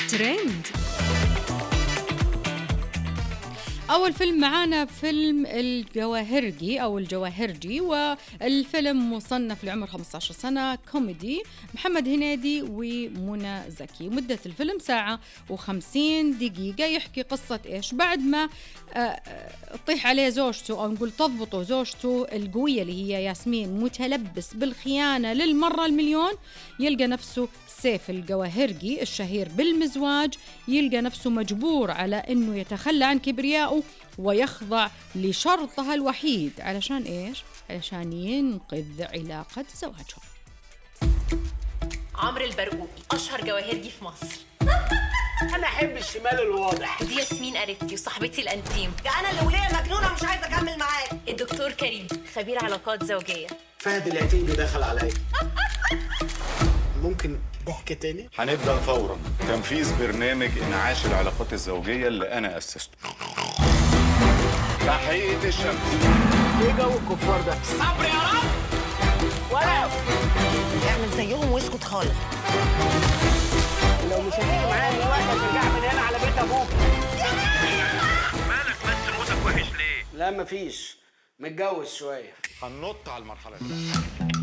ترند أول فيلم معانا فيلم الجواهرجي أو الجواهرجي والفيلم مصنف لعمر 15 سنة كوميدي محمد هنيدي ومنى زكي مدة الفيلم ساعة و50 دقيقة يحكي قصة إيش بعد ما آه، آه، تطيح عليه زوجته أو نقول تضبطه زوجته القوية اللي هي ياسمين متلبس بالخيانة للمرة المليون يلقى نفسه سيف الجواهرجي الشهير بالمزواج يلقى نفسه مجبور على انه يتخلى عن كبريائه ويخضع لشرطها الوحيد علشان ايش؟ علشان ينقذ علاقة زواجهم عمرو البرقوقي اشهر جواهرجي في مصر انا احب الشمال الواضح دي ياسمين قريبتي وصاحبتي الانتيم ده انا اللي وليه مجنونه مش عايزه اكمل معاك الدكتور كريم خبير علاقات زوجيه فهد العتيبي دخل عليا ممكن ضحكه تاني هنبدأ فورا تنفيذ برنامج انعاش العلاقات الزوجية اللي أنا أسسته تحية الشمس ايه جو الكفار ده اعمل زيهم واسكت خالص لو مش هتيجي معايا دلوقتي هترجع من هنا على بيت ابوك مالك بس موتك وحش ليه؟ لا مفيش متجوز شويه هننط على المرحلة دي